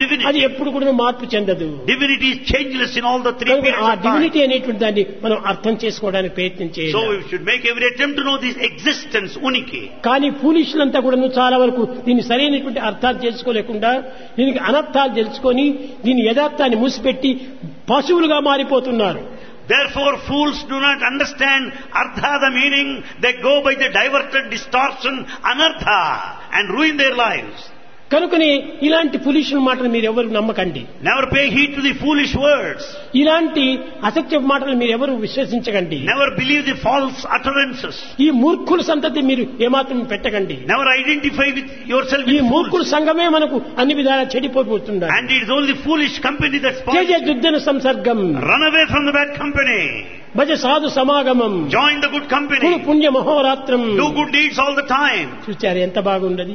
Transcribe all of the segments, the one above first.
divinity. అది ఎప్పుడు కూడా మార్పు చెందదు Divinity is changeless in all the three కనుక periods ఆ of time. డివినిటీ అనేటువంటి దాన్ని మనం అర్థం చేసుకోవడానికి ప్రయత్నం So చేయాలి we should make every attempt to know this existence, uniki. కానీ పూలిష్లంతా కూడా చాలా వరకు దీన్ని సరైనటువంటి అర్థాలు తెలుసుకోలేకుండా దీనికి అనర్థాలు తెలుసుకొని దీని యథార్థాన్ని మూసిపెట్టి పశువులుగా మారిపోతున్నారు Therefore, fools do not understand artha, the meaning. They go by the diverted distortion, anartha, and ruin their lives. కనుకనే ఇలాంటి పులిషుల మాటలు మీరు ఎవరు నమ్మకండి Never pay heed to the foolish words. ఇలాంటి అసత్య మాటలు మీరు ఎవరు విశ్వసించకండి Never believe the false utterances. ఈ మూర్ఖుల సంతతి మీరు ఏమాత్రం పెట్టకండి Never identify with yourself ఈ with మూర్ఖుల fools. సంఘమే మనకు అన్ని విధాలా చెడిపోతున్నారు And it is only foolish company that Jaya spoils. దుద్దన సంసర్గం Run away from the bad company. భజ సాధు సమాగమం Join the good Kuru company. పుణ్య మహోరాత్రం Do good deeds all the time. చూచారు ఎంత బాగున్నది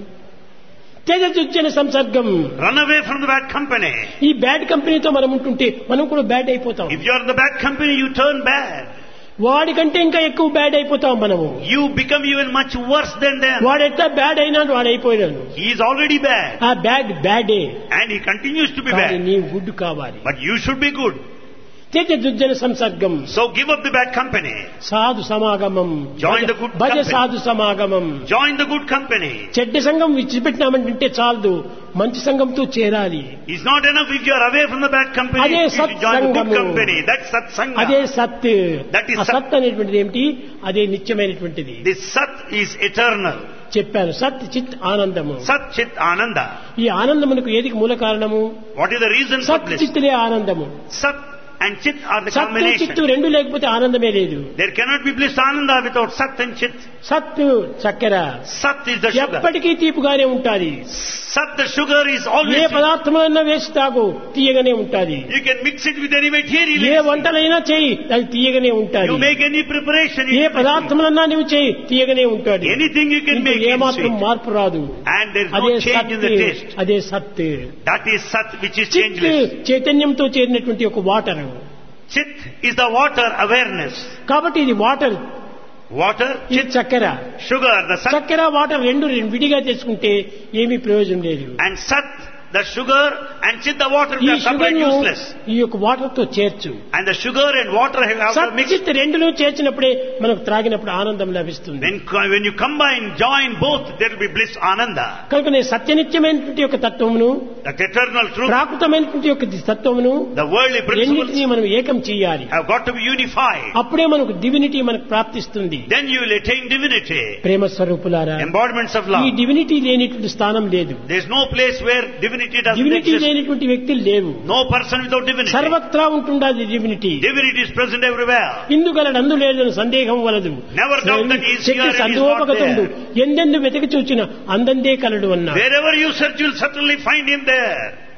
త్యజ దుచ్చన సంసర్గం Run away from the bad company. ఈ బ్యాడ్ కంపెనీతో మనం ఉంటుంటే మనం కూడా బ్యాడ్ అయిపోతాం If you are in the bad company, you turn bad. వాడికంటే ఇంకా ఎక్కువ బ్యాడ్ అయిపోతాం మనము You become even much worse than them. వాడు ఎట్లా బ్యాడ్ అయినాడు వాడు అయిపోయినాడు He is already bad. ఆ బ్యాడ్ బ్యాడే And he continues to be కానీ bad. నీ గుడ్ కావాలి But you should be good. త్యజ దుర్జన సంసర్గం So give up the bad company. సాధు సమాగమం Join the good భజ company. సాధు సమాగమం Join the good company. చెడ్డ సంఘం విడిచిపెట్టినామంటే చాలదు మంచి సంఘంతో చేరాలి It's not enough if you are away from the bad company. అదే You should join the good సత్సంగము. company. That's satsanga. అదే సత్ That is ఆ సత్. సత్ అనేటువంటిది ఏమిటి అదే నిత్యమైనటువంటిది This sat is eternal. చెప్పాను సత్ చిత్ ఆనందము Sat chit ananda. ఈ ఆనందమునకు ఏదికి మూల కారణము What is the reason for సత్ bliss? చిత్తులే ఆనందము Sat and chit are the సత్తు చిత్తు combination. రెండు లేకపోతే ఆనందమే లేదు There cannot be bliss ananda without sat and chit. సత్తు చక్కెర Sat is the sugar. ఎప్పటికీ తీపుగానే ఉంటాది Sat the sugar is A always. పదార్థములైనా వేసి తాగు తీయగానే ఉంటాది You can mix it with any material. ఏ వంటలైనా చేయి అది తీయగానే You ఉంటాది make any preparation. A you can- పదార్థములన్నా నువ్వు చేయి తీయగానే ఉంటాది Anything you can ఇందులో make in ఏమాత్రం sweet. మార్పు రాదు And there is అదే no change in the సత్ taste. అదే సత్ That is sat which is చిత్ changeless. చైతన్యంతో చేరినటువంటి ఒక water Chit is the water awareness. కాబట్టి ఇది వాటర్ Water, ఇది chit, చక్కెర sugar, the sat చక్కెర వాటర్ రెండు రెండు విడిగా చేసుకుంటే ఏమీ ప్రయోజనం లేదు and sat, the sugar and chit, the water, ఈ they are separate sugar useless. ఈ యొక్క వాటర్ తో చేర్చు And the sugar and water have also సత్ mixed. చిత్ రెండును చేర్చినప్పుడే మనకు త్రాగినప్పుడు ఆనందం లభిస్తుంది When, when you combine, join both, there will be bliss, ananda. కనుక నేను సత్యనిత్యమైనటువంటి యొక్క తత్వమును That eternal truth, ప్రాకృతమైనటువంటి యొక్క తత్వమును the worldly రెండింటినీ principles మనం ఏకం చేయాలి have got to be unified. అప్పుడే మనకు డివినిటీ మనకు ప్రాప్తిస్తుంది Then you will attain divinity, ప్రేమ స్వరూపులారా embodiments of ఈ love. డివినిటీ లేనిటువంటి స్థానం లేదు There is no place where divinity doesn't divinity exist. లేనిటువంటి వ్యక్తులు లేవు No person without divinity. సర్వత్రా ఉంటుండాది divinity Divinity is present everywhere. ఇందుగలడు అందు లేదని సందేహం వలదు Never doubt that he is here and he is not సందోపగతుండు there. ఎందెందు వెతికి చూచిన అందందే కలడు అన్నా Wherever you search, you will certainly find him there.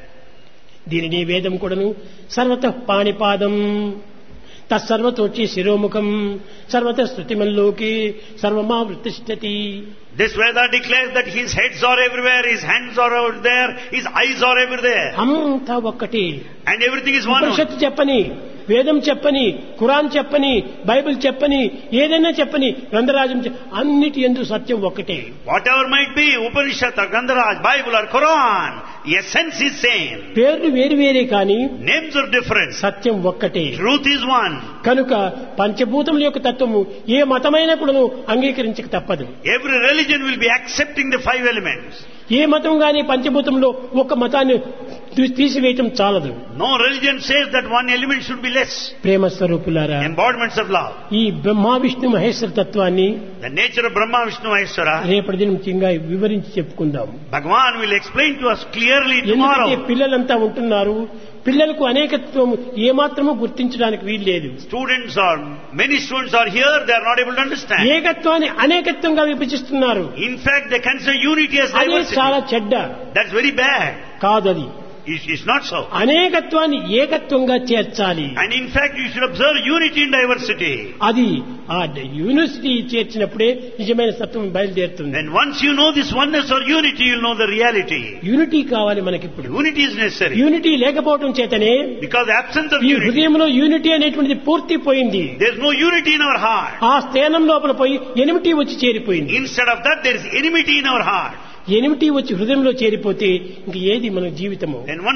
దీనిని వేదం కూడాను సర్వత పాణిపాదం తత్సర్వతోచి శిరోముఖం సర్వత స్థుతిమల్లోకి సర్వమా వృత్తిష్టతి This Veda declares that his heads are everywhere, his hands are out there, his eyes are everywhere. అంతా ఒక్కటి And everything is one. ఉపనిషత్తు చెప్పని వేదం చెప్పని ఖురాన్ చెప్పని బైబిల్ చెప్పని ఏదైనా చెప్పని గ్రంథరాజం చె- అన్నిటి ఎందు సత్యం ఒక్కటే Whatever might be, Upanishad or Gandharaj, Bible or Quran, the essence is same. పేర్లు వేరు వేరే కానీ Names are different. సత్యం ఒక్కటే Truth is one. కనుక పంచభూతముల యొక్క తత్వము ఏ మతమైనా కూడాను అంగీకరించక తప్పదు Every religion will be accepting the five elements. ఏ మతం గాని పంచభూతంలో ఒక మతాన్ని తీ- తీసివేయటం చాలదు No religion says that one element should be less. ప్రేమ స్వరూపులారా Embodiments of love. ఈ బ్రహ్మ విష్ణు మహేశ్వర తత్వాన్ని The nature of Brahma, Vishnu, Maheshwara, రేపటి దినం ముఖ్యంగా వివరించి చెప్పుకుందాం Bhagavan will explain to us clearly ఎందుకంటే tomorrow. పిల్లలంతా ఉంటున్నారు పిల్లలకు అనేకత్వం ఏమాత్రము గుర్తించడానికి వీల్లేదు Students are, many students are here, they are not able to understand. ఏకత్వాన్ని అనేకత్వంగా విభజిస్తున్నారు In fact, they consider unity as అదే చాలా diversity. చెడ్డ That's very bad. కాదది It's, it's not so. అనేకత్వాన్ని ఏకత్వంగా చేర్చాలి And in fact, you should observe unity in diversity. అది ఆ university చేర్చినప్పుడే నిజమైన సత్వం బయలుదేరుతుంది Then once you know this oneness or unity, you'll know the reality. Unity కావాలి మనకిప్పుడు Unity is necessary. యూనిటీ లేకపోవటం చేతనే Because the absence of ఈ unity, హృదయంలో యూనిటీ అనేటువంటిది పూర్తి పోయింది there's no unity in our heart. ఆ స్థానం లోపల పోయి ఎనిమిటీ వచ్చి చేరిపోయింది Instead of that, there is enmity in our heart. Enmity వచ్చి హృదయంలో చేరిపోతే ఇంక ఏది మన జీవితము Then